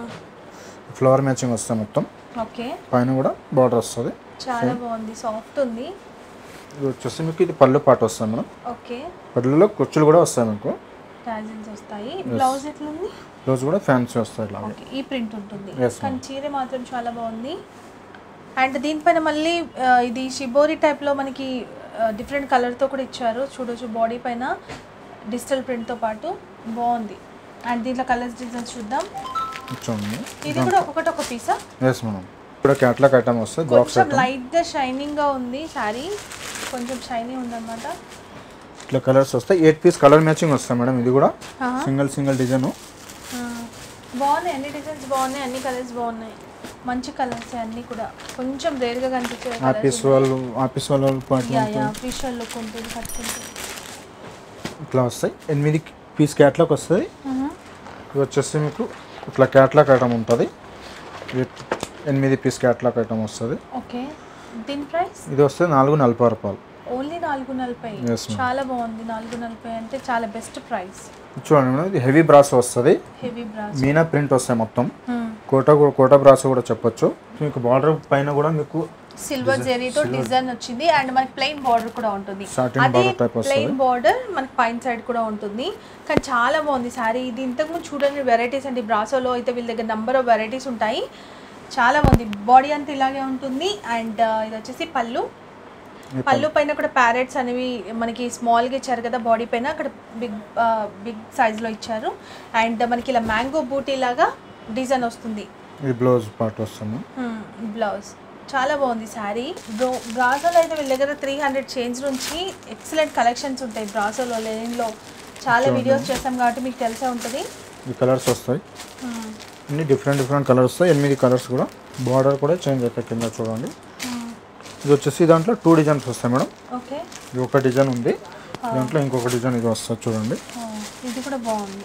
ఫ్లవర్ మ్యాచింగ్ వస్తాయి మొత్తం ఓకే పైన కూడా బార్డర్ వస్తుంది చాలా బాగుంది సాఫ్ట్ ఉంది ఇది వచ్చేసి మీకు ఇది పళ్ళు పాటు వస్తుంది మేడం ఓకే పళ్ళులో కుచ్చులు కూడా వస్తాయి మీకు టాజిల్స్ వస్తాయి బ్లౌజ్ ఎట్లుంది రోజు కూడా ఫ్యాన్సీ వస్తాయి ఇలా ఓకే ఈ ప్రింట్ ఉంటుంది Yes, ma'am. కానీ చీర మాత్రం చాలా బాగుంది అండ్ దీనిపైన మళ్ళీ ఆ, ఇది షిబోరి టైప్లో మనకి డిఫరెంట్ కలర్తో కూడా ఇచ్చారు చూడొచ్చు బాడీ పైన డిజిటల్ ప్రింట్తో పాటు బాగుంది అండ్ దీంట్లో కలర్స్ డిజైన్స్ చూద్దాం చూడండి ఇది కూడా ఒక్కొక్కటి ఒక పీసా ఎస్ మేడం ఇప్పుడు క్యాటలాగ్ ఐటమ్ వస్తుంది బాక్స్ కొంచెం ఐటమ్ లైట్గా షైనింగ్గా ఉంది శారీ కొంచెం షైనీ ఉందన్నమాట ఇట్లా కలర్స్ వస్తాయి ఎయిట్ పీస్ కలర్ మ్యాచింగ్ వస్తాయి మేడం ఇది కూడా ఆహా. సింగిల్ సింగిల్ డిజైన్ ఆ, బాగున్నాయి అన్ని డిజైన్స్ బాగున్నాయి అన్ని కలర్స్ బాగున్నాయి మంచి కలర్స్ అన్నీ కూడా కొంచెం రేర్గా కనిపించే ఆఫీస్ వాళ్ళు ఆఫీస్ వాళ్ళ పాటు యా యా ఫిషల్ లుక్ ఉంటుంది కట్టుకుంటే ఇట్లా వస్తాయి ఎనిమిది పీస్ క్యాటలాగ్ వస్తుంది ఇది వచ్చేసి మీకు ఇట్లా క్యాటలాగ్ ఐటమ్ ఉంటుంది ఇది ఎనిమిది పీస్ క్యాటలాగ్ ఐటమ్ వస్తుంది ఓకే దీని ప్రైస్ ఇది వస్తే నాలుగు నలభై రూపాయలు ఓన్లీ నాలుగు నలభై Yes, ma'am. చాలా బాగుంది నాలుగు నలభై అంటే చాలా బెస్ట్ ప్రైస్ చూడండి మేడం ఇది హెవీ బ్రాస్ వస్తుంది హెవీ బ్రాస్ మీనా ప్రింట్ వస్తాయి మొత్తం కోట కూడా కోట బ్రాస్ కూడా చెప్పొచ్చు మీకు బార్డర్ పైన కూడా మీకు సిల్వర్ జెరీతో డిజైన్ వచ్చింది అండ్ మనకి ప్లెయిన్ బార్డర్ కూడా ఉంటుంది Satin అదే border type వస్తది. ప్లెయిన్ బార్డర్ మనకి పైన సైడ్ కూడా ఉంటుంది కానీ చాలా బాగుంది సారీ ఇది ఇంతకుముందు చూడండి వెరైటీస్ అండి బ్రాసోలో అయితే వీళ్ళ దగ్గర నెంబర్ ఆఫ్ వెరైటీస్ ఉంటాయి చాలా బాగుంది బాడీ అంతా ఇలాగే ఉంటుంది అండ్ ఇది వచ్చేసి పళ్ళు పళ్ళు పైన కూడా ప్యారెట్స్ అనేవి మనకి స్మాల్గా ఇచ్చారు కదా బాడీ పైన అక్కడ బిగ్ బిగ్ సైజ్లో ఇచ్చారు అండ్ మనకి ఇలా మ్యాంగో బూటీ లాగా డిజైన్ వస్తుంది ఇది బ్లౌజ్ పార్ట్ వస్తుంది బ్లౌజ్ చాలా బాగుంది శారీ బ్రో బ్రాసోలో అయితే వీళ్ళ దగ్గర త్రీ హండ్రెడ్ చేంజ్ నుంచి ఎక్సలెంట్ కలెక్షన్స్ ఉంటాయి బ్రాసోలో లెనిన్లో చాలా వీడియోస్ చేస్తాం కాబట్టి మీకు తెలిసే ఉంటుంది ఈ కలర్స్ వస్తాయి అన్ని డిఫరెంట్ డిఫరెంట్ కలర్స్ వస్తాయి ఎనిమిది కలర్స్ కూడా బార్డర్ కూడా చేంజ్ అవుతాయి కింద చూడండి ఇది వచ్చేసి దాంట్లో టూ డిజైన్స్ వస్తాయి మేడం ఓకే ఇది ఒక డిజైన్ ఉంది దాంట్లో ఇంకొక డిజైన్ ఇది వస్తుంది చూడండి ఇది కూడా బాగుంది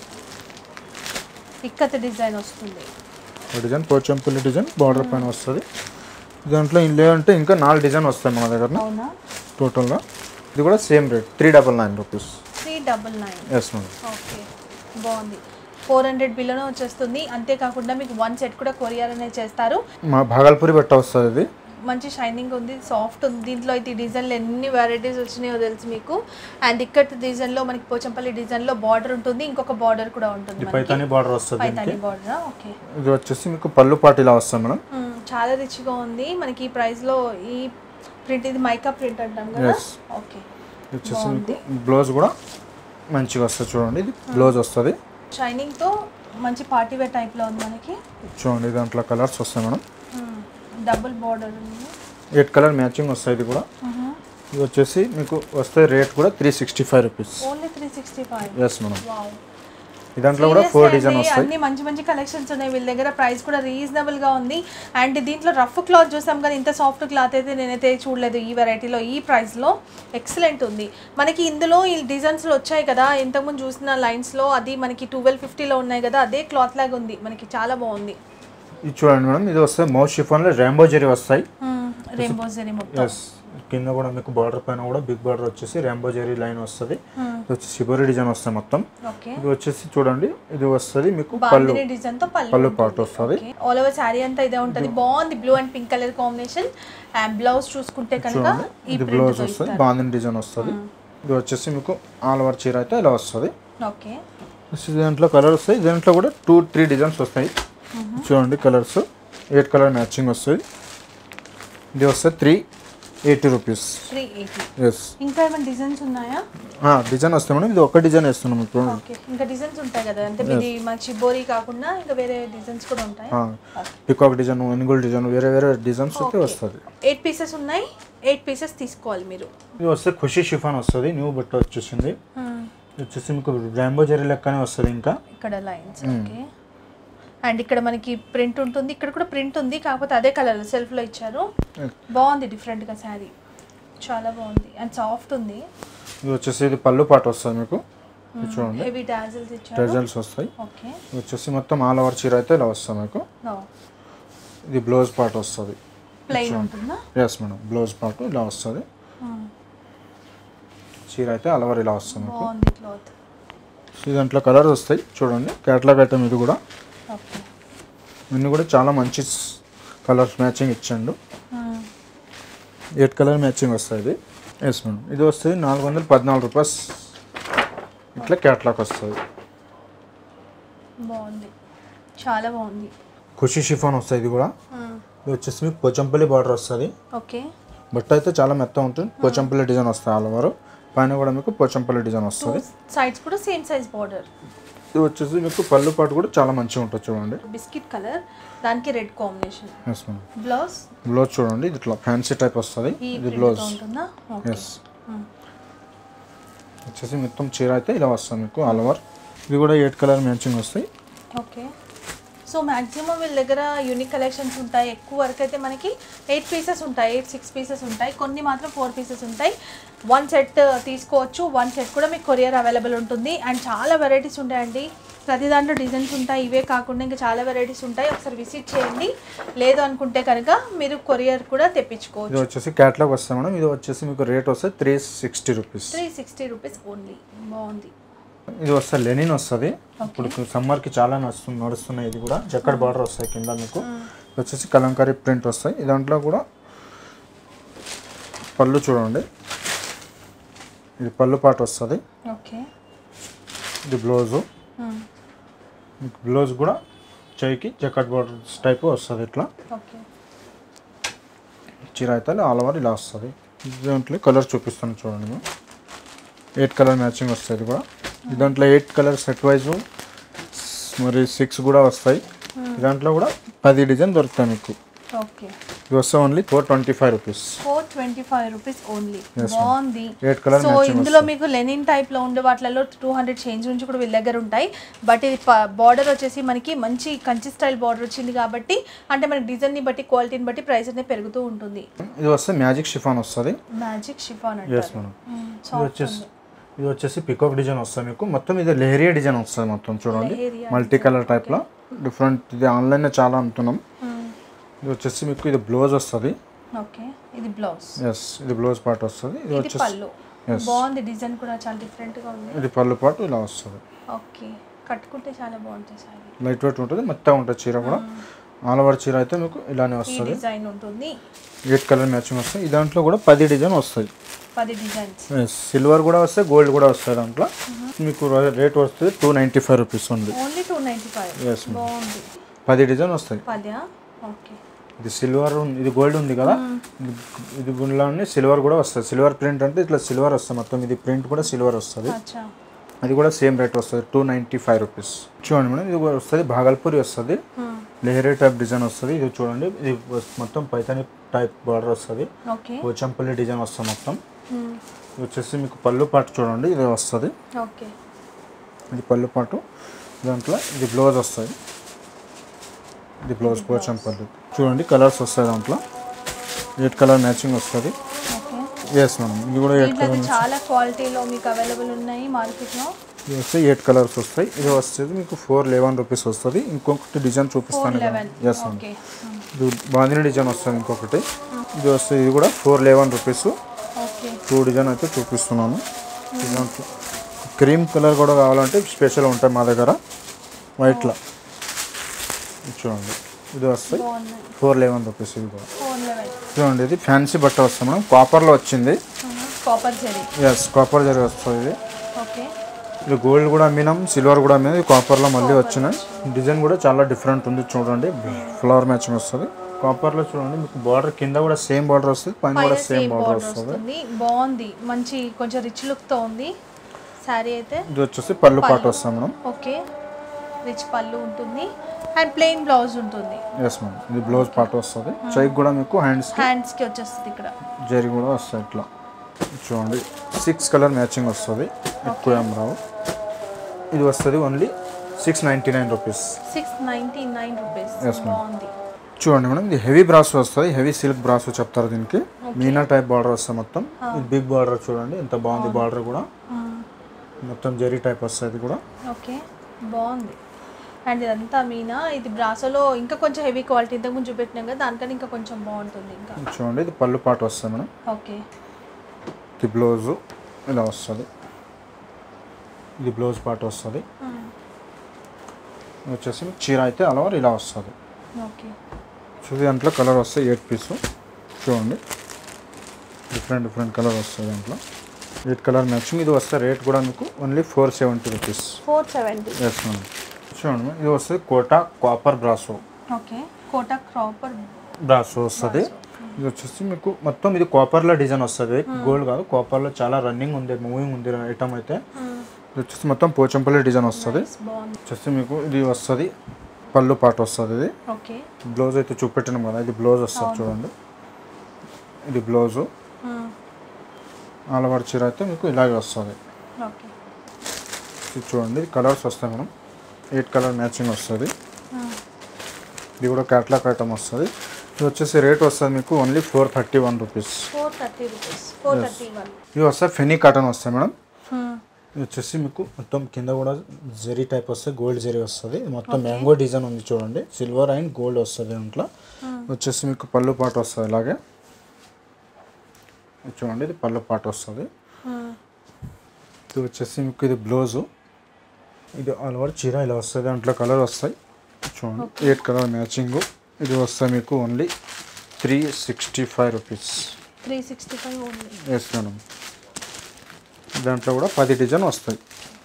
ఇక్కత డిజైన్ వస్తుంది ఒక డిజైన్ పోచంపల్లి డిజైన్ బార్డర్ పైన వస్తుంది దాంట్లో ఇల్లే అంటే ఇంకా నాలుగు డిజైన్ వస్తాయి మన దగ్గర అవునా టోటల్గా ఇది కూడా same rate three double nine rupees three double nine yes madam okay బాగుంది ఫోర్ హండ్రెడ్ బిల్లోనే వచ్చేస్తుంది అంతేకాకుండా మీకు వన్ సెట్ కూడా కొరియర్ అనేది చేస్తారు మా భాగల్పూరి బట్ట వస్తుంది ఇది మంచి షైనింగ్ ఉంది సాఫ్ట్ ఉంది దీంట్లో అయితే ఈ డిజైన్లో ఎన్ని వెరైటీస్ వచ్చినాయో తెలుసు మీకు అండ్ ఇక్కడ డిజైన్లో మనకి పోచంపల్లి డిజైన్లో బార్డర్ ఉంటుంది ఇంకొక బార్డర్ కూడా ఉంటుంది ఇది మనకి పైతాని బార్డర్ వస్తుంది పైతాని బార్డర్ ఓకే ఇది వచ్చేసి మీకు పళ్ళు పాటు ఇలా వస్తుంది మేడం మ్మ్, చాలా రిచ్గా ఉంది మనకి ఈ ప్రైస్లో ఈ ప్రింట్ ఇది మైకా ప్రింట్ అంటాం కదా Yes. ఓకే ఇది వచ్చేసి మీకు బ్లౌజ్ కూడా మంచిగా వస్తుంది చూడండి ఇది బ్లౌజ్ వస్తుంది షైనింగ్ తో మంచి పార్టీ వేర్ టైప్ లో ఉంది మనకి చూడండి దాంట్లో కలర్స్ వస్తాయి మేడం డబుల్ బార్డర్ ఉంది ఎయిట్ కలర్ మ్యాచింగ్ వస్తాయి ఇది కూడా ఇది వచ్చేసి మీకు వస్తే రేట్ కూడా three sixty five rupees only three sixty five yes madam ఈ దాంట్లో కూడా ఫోర్ డిజైన్ వస్తాయి అన్ని మంచి మంచి కలెక్షన్స్ ఉన్నాయి వీళ్ళ దగ్గర ప్రైస్ కూడా రీజనబుల్ గా ఉంది అండ్ దీంట్లో రఫ్ క్లాత్ చూసాం కానీ ఇంత సాఫ్ట్ క్లాత్ అయితే నేనైతే చూడలేదు ఈ వెరైటీలో ఈ ప్రైస్ లో ఎక్సలెంట్ ఉంది మనకి ఇందులో ఈ డిజైన్స్ వచ్చాయి కదా ఇంతకుముందు చూసిన లైన్స్ లో అది మనకి ట్వెల్వ్ ఫిఫ్టీలో ఉన్నాయి కదా అదే క్లాత్ లాగా ఉంది మనకి చాలా బాగుంది ఇది చూడండి మేడం ఇది వస్తే మౌత్ షిఫాన్లో రాంబో జెరీ వస్తాయి రెయిన్బో జరీ మొత్తం ఎస్ కింద కూడా మీకు బార్డర్ పైన కూడా బిగ్ బార్డర్ వచ్చేసి రాంబో జెరీ లైన్ వస్తుంది ఇది వచ్చి శిబోరి డిజైన్ వస్తాయి మొత్తం ఓకే ఇది వచ్చేసి చూడండి ఇది వస్తుంది మీకు పళ్ళు బాందిని డిజైన్ తో పళ్ళు పళ్ళు పాటు వస్తుంది ఆల్ ఓవర్ శారీ అంతా ఇదే ఉంటుంది బాగుంది blue and pink colour combination and blouse చూసుకుంటే కనుక చూడండి ఈ ఇది ప్రింట్ బ్లౌజ్ వస్తుంది బాందిని డిజైన్ వస్తుంది ఇది వచ్చేసి మీకు ఆల్ ఓవర్ చీర అయితే ఇలా వస్తుంది ఓకే దీంట్లో కలర్ వస్తాయి దీంట్లో కూడా టూ త్రీ డిజైన్స్ వస్తాయి చూడండి కలర్స్ ఎయిట్ కలర్ మ్యాచింగ్ వస్తుంది ఇది వస్తుంది three eighty rupees three eighty yes ఇంకా ఏమైనా డిజైన్స్ ఉన్నాయా డిజైన్ వస్తాయి మేడం ఇది ఒక డిజైన్ వేస్తున్నాం ఇప్పుడు ఓకే ఇంకా డిజైన్స్ ఉంటాయి కదా అంటే ఇది మన చిబోరి కాకుండా ఇంకా వేరే డిజైన్స్ కూడా ఉంటాయి పికాక్ డిజైన్ ఎనుగుల్ డిజైన్ వేరే వేరే డిజైన్స్ అయితే వస్తుంది ఎయిట్ పీసెస్ ఉన్నాయి ఎయిట్ పీసెస్ తీసుకోవాలి మీరు ఇది వస్తే ఖుషి షిఫాన్ వస్తుంది న్యూ బట్ట వచ్చేసింది ఇది వచ్చేసి మీకు రాంబో జెరీ లెక్కనే వస్తుంది ఇంకా ఇక్కడ లైన్స్ ఓకే అండ్ ఇక్కడ మనకి ప్రింట్ ఉంటుంది ఇక్కడ కూడా ప్రింట్ ఉంది కాకపోతే అదే కలర్ సెల్ఫ్లో ఇచ్చారు బాగుంది డిఫరెంట్గా శారీ చాలా బాగుంది అండ్ సాఫ్ట్ ఉంది ఇది వచ్చేసి ఇది పళ్ళు పాట వస్తుంది మీకు ఇది చూడండి హెవీ డాజిల్స్ ఇచ్చారు రిజల్ట్స్ వస్తాయి ఓకే ఇది వచ్చేసి మొత్తం ఆల్ ఓవర్ చీర అయితే ఇలా వస్తుంది మీకు ఇది బ్లౌజ్ పార్ట్ వస్తుంది ప్లెయిన్ ఉంటుందా ఎస్ మేడం బ్లౌజ్ పార్ట్ ఇలా వస్తుంది చీర అయితే ఆల్ ఓవర్ ఇలా వస్తుంది మీకు బాగుంది క్లాత్ సో దాంట్లో కలర్స్ వస్తాయి చూడండి క్యాట్లాగ్ ఐటమ్ ఇది కూడా ఓకే ఇన్ని కూడా చాలా మంచి కలర్స్ మ్యాచింగ్ ఇచ్చాడు ఎయిట్ కలర్ మ్యాచింగ్ వస్తుంది ఇది ఎస్ మేడం ఇది వస్తుంది నాలుగు వందల పద్నాలుగు రూపాయస్ ఇట్లా క్యాట్లాగ్ వస్తుంది బాగుంది చాలా బాగుంది ఖుషి షిఫాన్ వస్తుంది ఇది కూడా ఇది వచ్చేసి మీకు పోచంపల్లి బార్డర్ వస్తుంది ఓకే బట్ట అయితే చాలా మెత్త ఉంటుంది పోచంపల్లి డిజైన్ వస్తుంది ఆల్ ఓవర్ పైన కూడా మీకు పోచంపల్లి డిజైన్ వస్తుంది సైడ్స్ కూడా సేమ్ సైజ్ బార్డర్ ఇది వచ్చేసి మీకు పళ్ళు పాటు కూడా చాలా మంచిగా ఉంటుంది చూడండి బిస్కెట్ కలర్ దానికి red combination yes madam blouse blouse చూడండి ఇది ఇట్లా ఫ్యాన్సీ టైప్ వస్తుంది ఈ ఇది print బ్లౌజ్ తో ఉంటుందా ఓకే ఎస్ వచ్చేసి మొత్తం చీర అయితే ఇలా వస్తుంది మీకు ఆల్ ఓవర్ ఇది కూడా ఎయిట్ కలర్ మ్యాచింగ్ వస్తాయి ఓకే సో మ్యాక్సిమం వీళ్ళ దగ్గర యూనిక్ కలెక్షన్స్ ఉంటాయి ఎక్కువ వరకు అయితే మనకి ఎయిట్ పీసెస్ ఉంటాయి ఎయిట్ సిక్స్ పీసెస్ ఉంటాయి కొన్ని మాత్రం ఫోర్ పీసెస్ ఉంటాయి వన్ సెట్ తీసుకోవచ్చు వన్ సెట్ కూడా మీకు కొరియర్ అవైలబుల్ ఉంటుంది అండ్ చాలా వెరైటీస్ ఉంటాయండి ప్రతి దాంట్లో డిజైన్స్ ఉంటాయి ఇవే కాకుండా ఇంకా చాలా వెరైటీస్ ఉంటాయి ఒకసారి విజిట్ చేయండి లేదు అనుకుంటే కనుక మీరు కొరియర్ కూడా తెప్పించుకోవచ్చు ఇది వచ్చేసి క్యాట్లాగ్ వస్తాయి మేడం ఇది వచ్చేసి మీకు రేట్ వస్తే three sixty rupees three sixty rupees only బాగుంది ఇది వస్తే లెనిన్ వస్తుంది ఇప్పుడు సమ్మర్కి చాలా నడుస్తుంది నడుస్తున్నాయి ఇది కూడా జక్కడ్ బార్డర్ వస్తాయి కింద మీకు ఇది వచ్చేసి కలంకారీ ప్రింట్ వస్తాయి ఈ దాంట్లో కూడా పళ్ళు చూడండి ఇది పళ్ళు పాట వస్తుంది ఓకే ఇది బ్లౌజు మీకు బ్లౌజ్ కూడా చేయికి జక్కట్ బార్డర్స్ టైప్ వస్తుంది ఇట్లా ఓకే చీర అయితే ఆల్ ఓవర్ ఇలా వస్తుంది దాంట్లో కలర్ చూపిస్తాను చూడండి మేము ఎయిట్ కలర్ మ్యాచింగ్ వస్తుంది ఇది కూడా ఈ దాంట్లో ఎయిట్ కలర్ సెట్ వైజ్ మరి సిక్స్ కూడా వస్తాయి ఈ దాంట్లో కూడా పది డిజైన్ దొరుకుతాయి మీకు ఓకే ఇది వస్తే only four twenty five rupees four twenty five rupees only బాగుంది ఎయిట్ కలర్ సో ఇందులో మీకు లెనిన్ టైప్ లో ఉండే వాటిలలో టూ హండ్రెడ్ చేంజ్ నుంచి కూడా వీళ్ళ దగ్గర ఉంటాయి బట్ ఇది బార్డర్ వచ్చేసి మనకి మంచి కంచి స్టైల్ బార్డర్ వచ్చింది కాబట్టి అంటే మనకి డిజైన్ ని బట్టి క్వాలిటీని బట్టి ప్రైస్ అనేది పెరుగుతూ ఉంటుంది ఇది వస్తే మ్యాజిక్ షిఫాన్ వస్తుంది మ్యాజిక్ షిఫాన్ ఎస్ అంటారు మేడం మ్మ్, ఇది soft వచ్చేసి ఉంది. ఇది వచ్చేసి పికాక్ డిజైన్ వస్తుంది మీకు మొత్తం ఇది లెహరియా డిజైన్ వస్తుంది మొత్తం చూడండి లెహరియా మల్టీ కలర్ టైప్లో డిఫరెంట్ ఇది ఆన్లైన్లో చాలా అమ్ముతున్నాం మ్మ్, ఇది వచ్చేసి మీకు ఇది బ్లౌజ్ వస్తుంది ఓకే ఇది బ్లౌజ్ ఎస్ ఇది బ్లౌజ్ పార్ట్ వస్తుంది ఇది ఇది వచ్చేసి పళ్ళు బాగుంది డిజైన్ కూడా చాలా డిఫరెంట్ గా ఉంది ఇది పళ్ళు పాటు ఇలా వస్తుంది ఓకే కట్టుకుంటే చాలా బాగుంటుంది సారీ లైట్ వెయిట్ ఉంటుంది మెత్తగా ఉంటుంది చీర కూడా ఆల్ ఓవర్ చీర అయితే మీకు ఇలానే ఈ వస్తుంది డిజైన్ ఉంటుంది ఎయిట్ కలర్ మ్యాచింగ్ వస్తాయి ఈ దాంట్లో కూడా పది డిజైన్ వస్తాయి పది డిజైన్స్ సిల్వర్ కూడా వస్తాయి గోల్డ్ కూడా వస్తాయి దాంట్లో మీకు రేట్ వస్తుంది టూ నైంటీ ఫైవ్ రూపీస్ ఉంది only two ninety five Yes, ma'am. బాగుంది పది డిజైన్ వస్తాయి పదా ఓకే ఇది సిల్వర్ ఇది గోల్డ్ ఉంది కదా ఇది- ఇది గుండ్లా సిల్వర్ కూడా వస్తుంది సిల్వర్ ప్రింట్ అంటే ఇట్లా సిల్వర్ వస్తుంది మొత్తం ఇది ప్రింట్ కూడా సిల్వర్ వస్తుంది అచ్చా అది కూడా సేమ్ రేట్ వస్తుంది టూ నైంటీ ఫైవ్ రూపీస్ చూడండి మేడం ఇది కూడా వస్తుంది భాగల్పూరి వస్తుంది లెహరీ టైప్ డిజైన్ వస్తుంది ఇది చూడండి ఇది మొత్తం పైతాని టైప్ బార్డర్ వస్తుంది ఓకే పోచంపల్లి డిజైన్ వస్తుంది మొత్తం ఇది వచ్చేసి మీకు పళ్ళు పాటు చూడండి ఇది వస్తుంది ఓకే ఇది పళ్ళు పాటు దాంట్లో ఇది బ్లౌజ్ వస్తుంది ఇది బ్లౌజ్ పోచంపల్లి చూడండి కలర్స్ వస్తాయి దాంట్లో ఎయిట్ కలర్ మ్యాచింగ్ వస్తుంది ఓకే ఎస్ మేడం ఇది కూడా ఎయిట్ దీంట్లో కలర్ అయితే చాలా క్వాలిటీలో మీకు అవైలబుల్ ఉన్నాయి మార్కెట్లో ఇది వస్తే ఎయిట్ కలర్స్ వస్తాయి ఇది వచ్చేది మీకు ఫోర్ లెవెన్ రూపీస్ వస్తుంది ఇంకొకటి డిజైన్ ఫోర్ చూపిస్తాను లెవెన్ ఎస్ మేడం ఓకే ఇది బాందిని డిజైన్ వస్తుంది ఇంకొకటి ఇది వస్తుంది ఇది కూడా four eleven rupees okay two design అయితే చూపిస్తున్నాను ఈ దాంట్లో క్రీమ్ కలర్ కూడా కావాలంటే స్పెషల్ ఉంటాయి మా దగ్గర వైట్లో ఇది చూడండి ఇది వస్తాయి బాగున్నాయి ఫోర్ లెవెన్ రూపీస్ ఇది కూడా ఫోర్ లెవెన్ చూడండి ఇది ఫ్యాన్సీ బట్ట వస్తుంది మేడం కాపర్లో వచ్చింది కాపర్ జరీ ఎస్ కాపర్ జరి వస్తుంది ఇది ఓకే ఇది గోల్డ్ కూడా అమ్మినాం సిల్వర్ కూడా అమ్మినాం ఇది కాపర్లో మళ్ళీ వచ్చినాయి డిజైన్ కూడా చాలా డిఫరెంట్ ఉంది చూడండి ఫ్లవర్ మ్యాచింగ్ వస్తుంది కాపర్లో చూడండి మీకు బార్డర్ కింద కూడా సేమ్ బార్డర్ వస్తుంది పైన కూడా సేమ్ సేమ్ బార్డర్ బార్డర్ వస్తుంది వస్తుంది బాగుంది మంచి కొంచెం రిచ్ లుక్ తో ఉంది శారీ అయితే ఇది వచ్చేసి పళ్ళు పాట వస్తుంది మేడం ఓకే రిచ్ పళ్ళు ఉంటుంది అండ్ ప్లెయిన్ బ్లౌజ్ ఉంటుంది ఎస్ మేడం ఇది బ్లౌజ్ పాట వస్తుంది చైక్ కూడా మీకు హ్యాండ్స్ హ్యాండ్స్ కి వచ్చేస్తుంది ఇక్కడ జరి కూడా వస్తాయి ఇట్లా చూడండి సిక్స్ కలర్ మ్యాచింగ్ వస్తుంది ఎక్కువ ఏం రావు ఇది వస్తుంది only six ninety nine rupees six ninety nine rupees Yes, ma'am. బాగుంది చూడండి మేడం ఇది హెవీ బ్రాస్ వస్తుంది హెవీ సిల్క్ బ్రాస్ చెప్తారు దీనికి మీనా టైప్ బార్డర్ వస్తుంది మొత్తం ఇది బిగ్ బార్డర్ చూడండి ఎంత బాగుంది బార్డర్ కూడా మొత్తం జరీ టైప్ వస్తుంది ఇది కూడా ఓకే బాగుంది అండ్ ఇదంతా మీనా ఇది బ్రాసోలో ఇంకా కొంచెం హెవీ క్వాలిటీ ఇంతకుముందు చూపెట్టినాం కదా దానికన్నా ఇంకా కొంచెం బాగుంటుంది ఇంకా చూడండి ఇది పళ్ళు పాట వస్తుంది మేడం ఓకే ఇది బ్లౌజు ఇలా వస్తుంది ఇది బ్లౌజ్ పాట వస్తుంది ఇది వచ్చేసి మీకు చీర అయితే అలవారు ఇలా వస్తుంది ఓకే సో దాంట్లో కలర్ వస్తాయి ఎయిట్ పీస్ చూడండి డిఫరెంట్ డిఫరెంట్ కలర్ వస్తుంది దాంట్లో ఎయిట్ కలర్ మ్యాచింగ్ ఇది వస్తే రేట్ కూడా మీకు only four seventy rupees four seventy yes madam చూడండి మేడం, ఇది వస్తుంది Kota copper brasso okay Kota copper brasso వస్తుంది ఇది వచ్చేసి మీకు మొత్తం ఇది కాపర్లో డిజైన్ వస్తుంది గోల్డ్ కాదు కాపర్లో చాలా రన్నింగ్ ఉంది మూవింగ్ ఉంది ఐటమ్ అయితే ఇది వచ్చేసి మొత్తం పోచంపల్లి డిజైన్ వస్తుంది బాగుంది వచ్చేసి మీకు ఇది వస్తుంది పళ్ళు పాట వస్తుంది ఇది ఓకే బ్లౌజ్ అయితే చూపెట్టినాం కదా ఇది బ్లౌజ్ వస్తుంది చూడండి ఇది బ్లౌజు ఆలవారి చీర అయితే మీకు ఇలాగే వస్తుంది ఓకే ఇది చూడండి ఇది కలర్స్ వస్తాయి మేడం ఎయిట్ కలర్ మ్యాచింగ్ వస్తుంది ఇది కూడా క్యాట్లాగ్ ఐటమ్ వస్తుంది ఇది వచ్చేసి రేట్ వస్తుంది మీకు only four thirty one rupees four thirty rupees four thirty one ఇది వస్తే ఫెనీ కాటన్ వస్తాయి మేడం ఇది వచ్చేసి మీకు మొత్తం కింద కూడా జరీ టైప్ వస్తుంది గోల్డ్ జరీ వస్తుంది ఇది మొత్తం మ్యాంగో డిజైన్ ఉంది చూడండి సిల్వర్ అండ్ గోల్డ్ వస్తుంది దాంట్లో వచ్చేసి మీకు పళ్ళు పాట వస్తుంది ఇలాగే ఇది చూడండి ఇది పళ్ళు పాట వస్తుంది ఇది వచ్చేసి మీకు ఇది బ్లౌజు ఇది ఆల్ ఓవర్ చీర ఇలా వస్తుంది దాంట్లో కలర్ వస్తాయి చూడండి ఎయిట్ కలర్ మ్యాచింగ్ ఇది వస్తాయి మీకు only three sixty five rupees three sixty five only yes madam దాంట్లో కూడా పది డిజైన్ వస్తాయి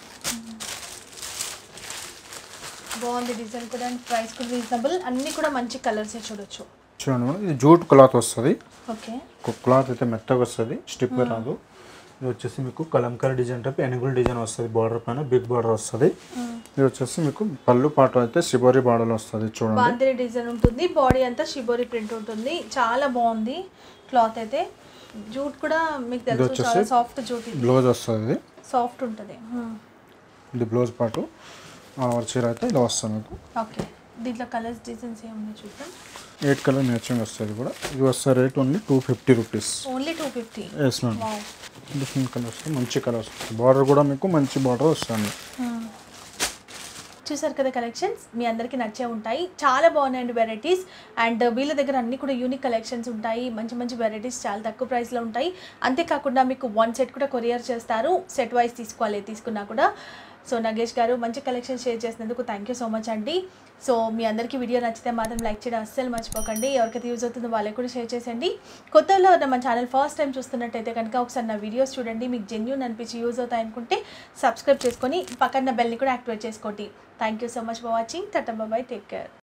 బాగుంది డిజైన్ కూడా అండ్ ప్రైస్ కూడా రీజనబుల్ అన్ని కూడా మంచి కలర్స్ చూడొచ్చు చూడండి మేడం ఇది జూట్ క్లాత్ వస్తుంది ఓకే క్లాత్ అయితే మెత్తగా వస్తుంది స్టిప్ రాదు ఇది వచ్చేసి మీకు కలంకరీ డిజైన్ టైప్ ఎనుగుల్ డిజైన్ వస్తుంది బార్డర్ పైన బిగ్ బార్డర్ వస్తుంది ఇది వచ్చేసి మీకు పళ్ళు పాట అయితే శిబోరి బార్డర్ వస్తుంది చూడండి బాందిని డిజైన్ ఉంటుంది బాడీ అంతా షిబోరి ప్రింట్ ఉంటుంది చాలా బాగుంది క్లాత్ అయితే జూట్ కూడా మీకు తెలుసు వచ్చేసి చాలా సాఫ్ట్ జూట్ ఇది బ్లౌజ్ వస్తుంది ఇది సాఫ్ట్ ఉంటుంది ఇది బ్లౌజ్ పాటు ఆరు చీర అయితే ఇలా వస్తుంది మీకు ఓకే దీంట్లో కలర్స్ డిజైన్స్ ఏమున్నాయి చూద్దాం ఎయిట్ కలర్ మ్యాచింగ్ వస్తుంది కూడా ఇది వస్తే rate only two fifty rupees only two fifty yes madam different colours మంచి కలర్స్ బార్డర్ కూడా మీకు మంచి బార్డర్ వస్తుంది చూసారు కదా కలెక్షన్స్ మీ అందరికీ నచ్చే ఉంటాయి చాలా బాగున్నాయండి వెరైటీస్ అండ్ వీళ్ళ దగ్గర అన్ని కూడా యూనిక్ కలెక్షన్స్ ఉంటాయి మంచి మంచి వెరైటీస్ చాలా తక్కువ ప్రైస్లో ఉంటాయి అంతేకాకుండా మీకు వన్ సెట్ కూడా కొరియర్ చేస్తారు సెట్ వైజ్ తీసుకోవాలి తీసుకున్నా కూడా సో నగేష్ గారు మంచి కలెక్షన్ షేర్ చేసినందుకు థ్యాంక్ యూ సో మచ్ అండి సో మీ అందరికీ వీడియో నచ్చితే మాత్రం లైక్ చేయడం అస్సలు మర్చిపోకండి ఎవరికైతే యూజ్ అవుతుందో వాళ్ళకి కూడా షేర్ చేసేయండి కొత్తలో ఉన్న మన ఛానల్ ఫస్ట్ టైం చూస్తున్నట్టయితే కనుక ఒకసారి నా వీడియోస్ చూడండి మీకు జెన్యున్ అనిపించి యూజ్ అవుతాయి అనుకుంటే సబ్స్క్రైబ్ చేసుకొని పక్కన బెల్ని కూడా యాక్టివేట్ చేసుకోండి thank you so much for watching tata bye take care